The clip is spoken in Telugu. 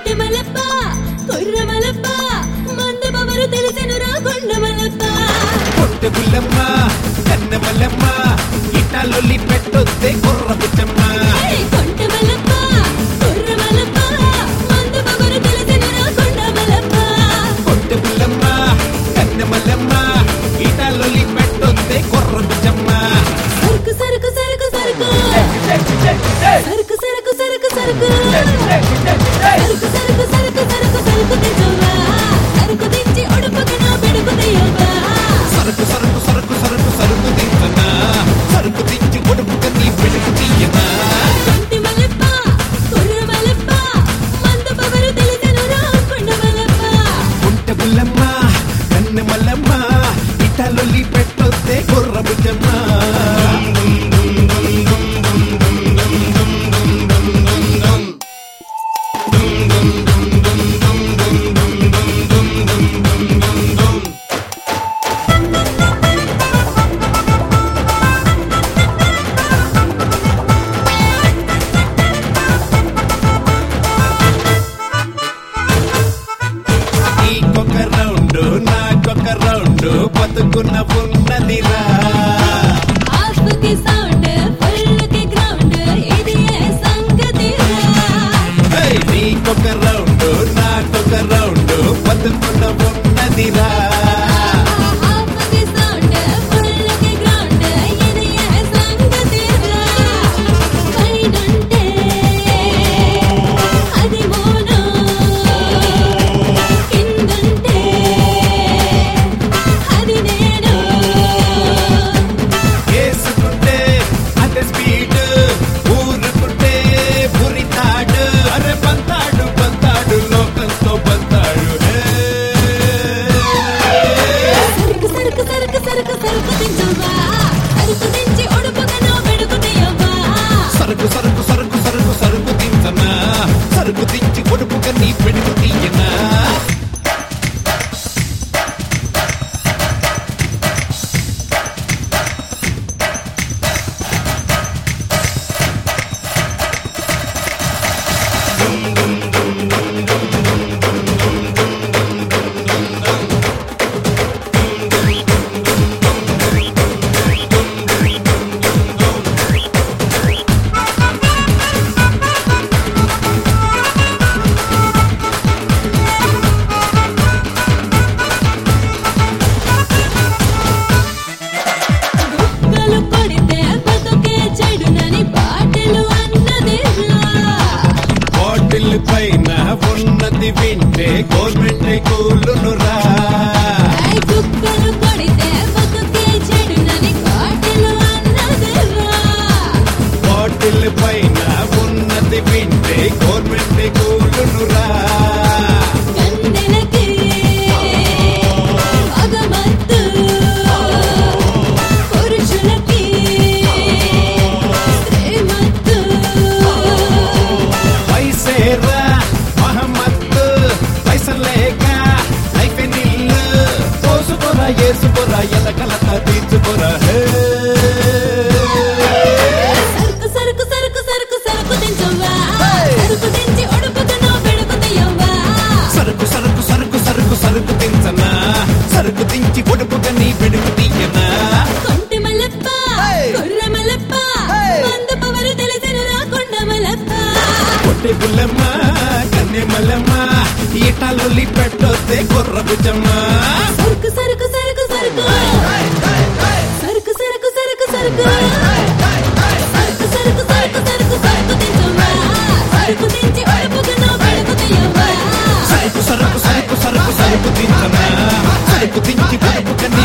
కొంటె మలప్ప కొర్ర మలప్ప మంద బవరు తెలిసెను రా కొండ మలప్ప పొట్టె బుల్లమ్మ కన్నె మల్లమ్మ ఇటాలొల్లి పెట్టొద్దే కొర్ర బుచ్చమ్మ ఏయ్ కొంటె మలప్ప కొర్ర మలప్ప మంద బవరు తెలిసెను రా కొండ మలప్ప పొట్టె బుల్లమ్మ కన్నె మల్లమ్మ ఇటాలొల్లి పెట్టొద్దే కొర్ర బుచ్చమ్మ సరుకు సరుకు సరుకు సరుకు సరుకు సరుకు సరుకు సరుకు సరుకు సరుకు సరుకు సరుకు సరుకు తెచ్చవా సరుకు తెచ్చి ఉడుపుకు నా పెడుకు తెయ్యవా సరుకు సరుకు సరుకు సరుకు సరుకు తింటున్నా సరుకు తించి కొడుకు నీ పెడుకు తీయనా కొంటి మలప్ప కొర్ర మలప్ప మంద బవరు తెలిసెను రా కొండ మలప్ప పొట్టె బుల్లమ్మ కన్నె మల్లమ్మ ఇటాలొల్లి పెట్టొద్దే కొర్ర బుచ్చమ్మ నీకొక రౌండ్ నాకొక రౌండ్ బతుకున్న ఉన్నదిరా ఆఫ్కి సౌండ్ ఫుల్కి గ్రౌండ్ ఇది ఏ సంగతి హే, నీకొక రౌండ్ నాకొక రౌండ్ బతుకున్న ఉన్నదిరా ఆఫ్కి సౌండ్ ఫుల్కి గ్రౌండ్ ఇది ఏ సంగతి పైనుంటే అది మోనో కిందుంటే అది నేను వేసుకుంటే అదే స్పీడ్ ఊరుకుంటే బురితాడు అరే బంతాడు బంతాడు లోకంతో బంతాడు హే. సరుకు సరుకు సరుకు సరుకు సరుకు దించవా సరుకు దించి ఉడుపుగా నా పెడుకునేయవ్వా సరుకు సరుకు సరుకు సరుకు సరుకు తింటనా సరుకు తించి కొడుపుగా నీ పెడుకు తీయనా కుక్కలు కొడితే బతుకే చెడునని పాటలు అన్నదిరా బాటిల్ పైన ఉన్నది వింటే గవర్నమెంట్ కూలునురా ఐ కుక్కలు కొడితే బతుకే చెడునని పాటలు అన్నదిరా బాటిల్ పైన ఉన్నది వింటే గవర్నమెంట్ కూలునురా గండెలకి మగమత్తు పురుషులకి స్త్రీమత్తు పైసేరా మహమ్మద్ పైసలేక లైఫ్ నీళ్ళు పోసుకోరా ఏసుకోరా ఎలకలత తీర్చుకోరా హే. సరుకు సరుకు సరుకు సరుకు సరుకు దించవ్వా సరుకు దించి ఉడుపుకు నా పెడుకు తెయ్యవ్వా సరుకు సరుకు సరుకు సరుకు సరుకు తించనా సరుకు తించి పొడుపుగా నీ పెడుకు తీయనా కొంటి మల్లప్ప కొర్ర మల్లప్ప మంద పవరు తెలిసెను రా కొండ మల్లప్ప పొట్టె పుల్లమ్మ కన్నె మల్లమ్మ ఈటాలొల్లి పెట్టొద్దే కొర్ర బుచ్చమ్మ సరుకు సరుకు సరుకు సరుకు సరుకు సరుకు సరుకు సరుకు సరుకు సరుకు సరుకు సరుకు సరుకు దించవ్వా సరుకు దించి ఉడుపుకు నా పెడుకు తెయ్యవ్వా సరుకు సరుకు సరుకు సరుకు సరుకు తించనా సరుకు తించి పొడుపుగా నీ